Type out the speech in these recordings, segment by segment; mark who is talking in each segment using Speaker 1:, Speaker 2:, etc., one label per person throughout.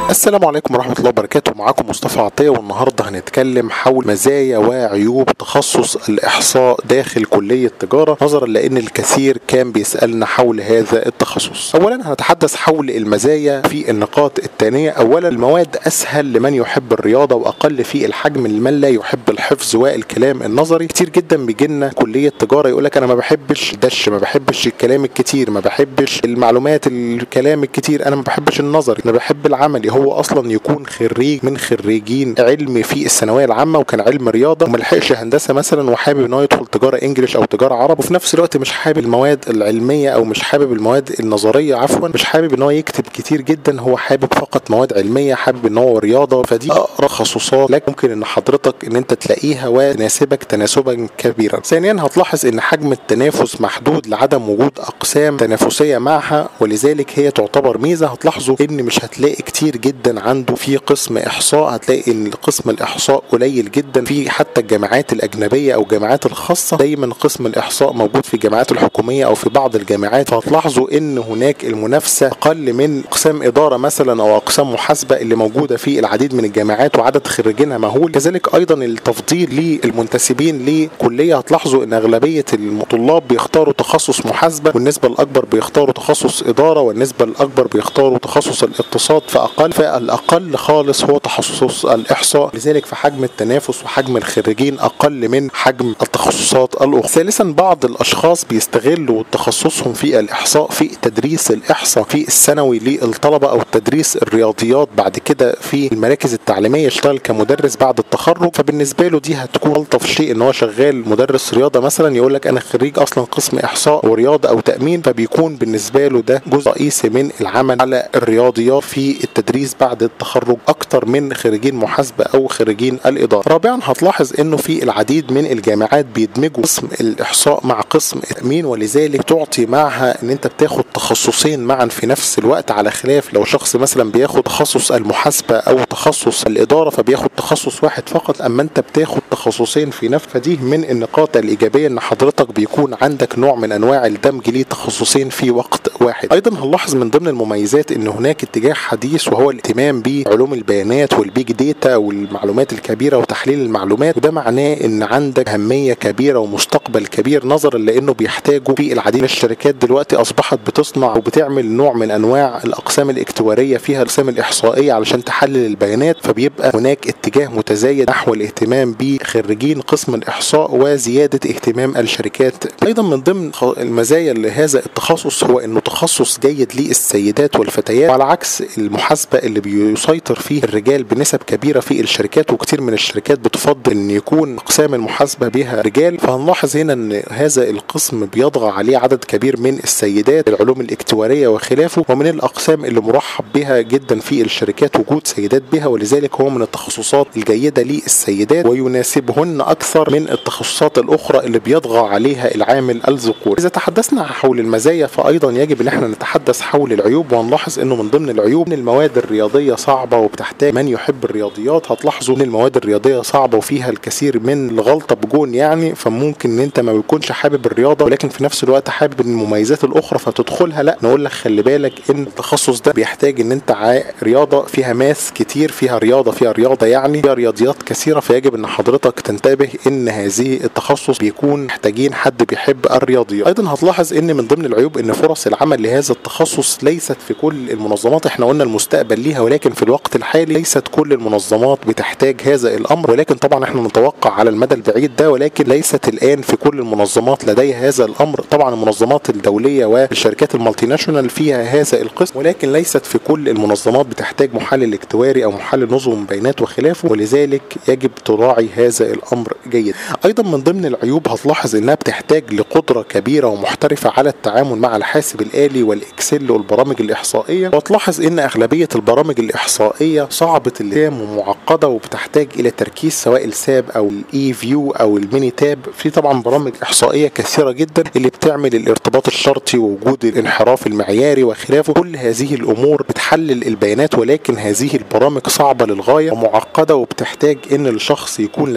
Speaker 1: السلام عليكم ورحمة الله وبركاته معاكم مصطفى عطية والنهاردة هنتكلم حول مزايا وعيوب تخصص الإحصاء داخل كلية تجارة نظرا لأن الكثير كان بيسألنا حول هذا التخصص أولا هنتحدث حول المزايا في النقاط الثانية أولا المواد أسهل لمن يحب الرياضة وأقل في الحجم لمن لا يحب الحفظ والكلام النظري كتير جدا بيجينا كلية تجارة يقولك أنا ما بحبش الدش ما بحبش الكلام الكتير ما بحبش المعلومات الكلام الكتير أنا ما بحبش النظري أنا بحب العملي هو اصلا يكون خريج من خريجين علم في الثانويه العامه وكان علم رياضه وما لحقش هندسه مثلا وحابب ان هو يدخل تجاره انجليش او تجاره عرب وفي نفس الوقت مش حابب المواد العلميه او مش حابب المواد النظريه عفوا مش حابب ان هو يكتب كتير جدا هو حابب فقط مواد علميه حابب ان هو رياضه فدي اقرب تخصصات لكن ممكن ان حضرتك ان انت تلاقيها وتناسبك تناسبا كبيرا ثانيا هتلاحظ ان حجم التنافس محدود لعدم وجود اقسام تنافسيه معها ولذلك هي تعتبر ميزه هتلاحظوا ان مش هتلاقي كتير جدا عنده في قسم احصاء هتلاقي ان قسم الاحصاء قليل جدا في حتى الجامعات الاجنبيه او الجامعات الخاصه دايما قسم الاحصاء موجود في الجامعات الحكوميه او في بعض الجامعات فهتلاحظوا ان هناك المنافسه اقل من اقسام اداره مثلا او اقسام محاسبه اللي موجوده في العديد من الجامعات وعدد خريجينها مهول كذلك ايضا التفضيل للمنتسبين لكليه هتلاحظوا ان اغلبيه الطلاب بيختاروا تخصص محاسبه والنسبه الاكبر بيختاروا تخصص اداره والنسبه الاكبر بيختاروا تخصص الاقتصاد فاقل فالاقل خالص هو تخصص الاحصاء لذلك فحجم التنافس وحجم الخريجين اقل من حجم التخصصات الاخرى ثالثا بعض الاشخاص بيستغلوا تخصصهم في الاحصاء في تدريس الاحصاء في الثانوي للطلبه او تدريس الرياضيات بعد كده في المراكز التعليميه يشتغل كمدرس بعد التخرج فبالنسبه له دي هتكون الطف شيء ان هو شغال مدرس رياضه مثلا يقول لك انا خريج اصلا قسم احصاء ورياضه او تامين فبيكون بالنسبه له ده جزء رئيسي من العمل على الرياضيات في التدريس بعد التخرج اكتر من خريجين محاسبه او خريجين الاداره رابعا هتلاحظ انه في العديد من الجامعات بيدمجوا قسم الاحصاء مع قسم التامين ولذلك تعطي معها ان انت بتاخد تخصصين معا في نفس الوقت على خلاف لو شخص مثلا بياخد تخصص المحاسبه او تخصص الاداره فبياخد تخصص واحد فقط اما انت بتاخد تخصصين في نفس فدي من النقاط الايجابيه ان حضرتك بيكون عندك نوع من انواع الدمج لتخصصين في وقت واحد ايضا هنلاحظ من ضمن المميزات ان هناك اتجاه حديث وهو الاهتمام بعلوم البيانات والبيج داتا والمعلومات الكبيره وتحليل المعلومات وده معناه ان عندك اهميه كبيره ومستقبل كبير نظرا لانه بيحتاجوا في العديد من الشركات دلوقتي اصبحت بتصنع وبتعمل نوع من انواع الاقسام الاكتواريه فيها الاقسام الاحصائيه علشان تحلل البيانات فبيبقى هناك اتجاه متزايد نحو الاهتمام بخريجين قسم الاحصاء وزياده اهتمام الشركات ايضا من ضمن المزايا لهذا التخصص هو انه تخصص جيد للسيدات والفتيات وعلى عكس المحاسبه اللي بيسيطر فيه الرجال بنسب كبيره في الشركات وكثير من الشركات بتفضل ان يكون اقسام المحاسبه بها رجال فهنلاحظ هنا ان هذا القسم بيطغى عليه عدد كبير من السيدات العلوم الاكتواريه وخلافه ومن الاقسام اللي مرحب بها جدا في الشركات وجود سيدات بها ولذلك هو من التخصصات الجيده للسيدات ويناسبهن اكثر من التخصصات الاخرى اللي بيطغى عليها العامل الذكوري اذا تحدثنا حول المزايا فايضا يجب ان احنا نتحدث حول العيوب ونلاحظ انه من ضمن العيوب ان المواد الرياضيه صعبه وبتحتاج من يحب الرياضيات هتلاحظوا ان المواد الرياضيه صعبه وفيها الكثير من الغلطه بجون يعني فممكن ان انت ما بيكونش حابب الرياضه ولكن في نفس الوقت حابب المميزات الاخرى فتدخلها لا نقول لك خلي بالك ان التخصص ده بيحتاج ان انت رياضه فيها ماس كتير فيها رياضه فيها رياضه يعني فيها رياضيات كثيره فيجب ان حضرتك تنتبه ان هذه التخصص بيكون محتاجين حد بيحب الرياضيات ايضا هتلاحظ ان من ضمن العيوب ان فرص العمل لهذا التخصص ليست في كل المنظمات احنا قلنا المستقبل ليها ولكن في الوقت الحالي ليست كل المنظمات بتحتاج هذا الامر ولكن طبعا احنا نتوقع على المدى البعيد ده ولكن ليست الان في كل المنظمات لديها هذا الامر طبعا المنظمات الدوليه والشركات المالتي ناشونال فيها هذا القسم ولكن ليست في كل المنظمات بتحتاج محلل اكتواري او محلل نظم بيانات وخلافه ولذلك يجب تراعي هذا الامر جيد ايضا من ضمن العيوب هتلاحظ انها بتحتاج لقدره كبيره ومحترفه على التعامل مع الحاسب الالي والاكسل والبرامج الاحصائيه وتلاحظ ان اغلبيه البرامج الاحصائيه صعبه الالتزام ومعقده وبتحتاج الى تركيز سواء الساب او الاي فيو او الميني تاب في طبعا برامج احصائيه كثيره جدا اللي بتعمل الارتباط الشرطي ووجود الانحراف المعياري وخلافه كل هذه الامور بتحلل البيانات ولكن هذه البرامج صعبه للغايه ومعقده وبتحتاج ان الشخص يكون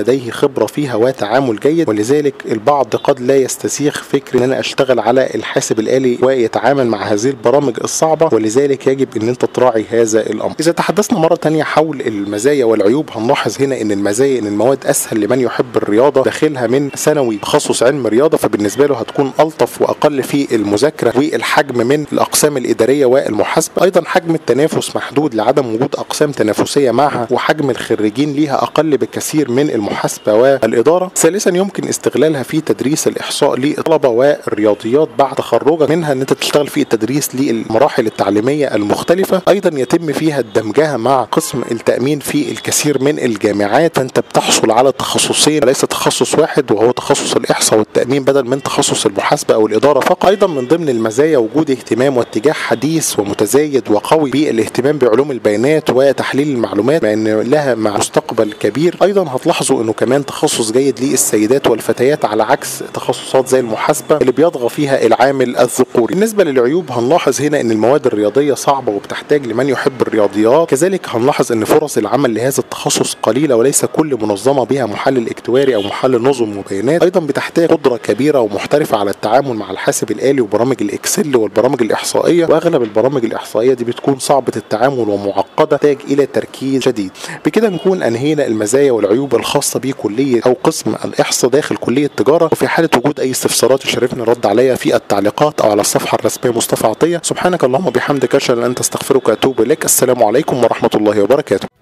Speaker 1: لديه خبره فيها وتعامل جيد ولذلك البعض قد لا يستسيغ فكر ان انا اشتغل على الحاسب الالي ويتعامل مع هذه البرامج الصعبه ولذلك يجب ان انت تراعي هذا الامر اذا تحدثنا مره تانية حول المزايا والعيوب هنلاحظ هنا ان المزايا ان المواد اسهل لمن يحب الرياضه داخلها من ثانوي تخصص علم رياضه فبالنسبه له هتكون الطف واقل في المذاكره والحجم من الاقسام الاداريه والمحاسبه ايضا حجم التنافس محدود لعدم وجود اقسام تنافسيه معها وحجم الخريجين ليها اقل بكثير من المحاسبه والاداره ثالثا يمكن استغلالها في تدريس الاحصاء للطلبه والرياضيات بعد تخرجك منها ان انت تشتغل في التدريس للمراحل التعليميه المختلفه ايضا يتم فيها دمجها مع قسم التامين في الكثير من الجامعات فانت بتحصل على تخصصين وليس تخصص واحد وهو تخصص الاحصاء والتامين بدل من تخصص المحاسبه او الاداره فقط ايضا من ضمن المزايا وجود اهتمام واتجاه حديث ومتزايد وقوي بالاهتمام بعلوم البيانات وتحليل المعلومات مع ان لها مع مستقبل كبير ايضا هتلاحظوا انه كمان تخصص جيد للسيدات والفتيات على عكس تخصصات زي المحاسبه اللي بيطغى فيها العامل الذكوري بالنسبه للعيوب هنلاحظ هنا ان المواد الرياضيه صعبه وبتحتاج لمن يحب الرياضيات كذلك هنلاحظ ان فرص العمل لهذا التخصص قليله وليس كل منظمه بها محلل اكتواري او محلل نظم وبيانات ايضا بتحتاج قدره كبيره ومحترفه على التعامل مع الحاسب الالي وبرامج الاكسل والبرامج الاحصائيه واغلب البرامج الاحصائيه دي بتكون صعبه التعامل ومعقده تحتاج الى تركيز شديد بكده نكون انهينا المزايا والعيوب الخاصه بكليه او قسم الاحصاء داخل كليه التجاره وفي حاله وجود اي استفسارات يشرفني الرد عليها في التعليقات او على الصفحه الرسميه مصطفى عطيه سبحانك اللهم وبحمدك اشهد ان لا اله الا انت استغفرك واتوب اليك السلام عليكم ورحمه الله وبركاته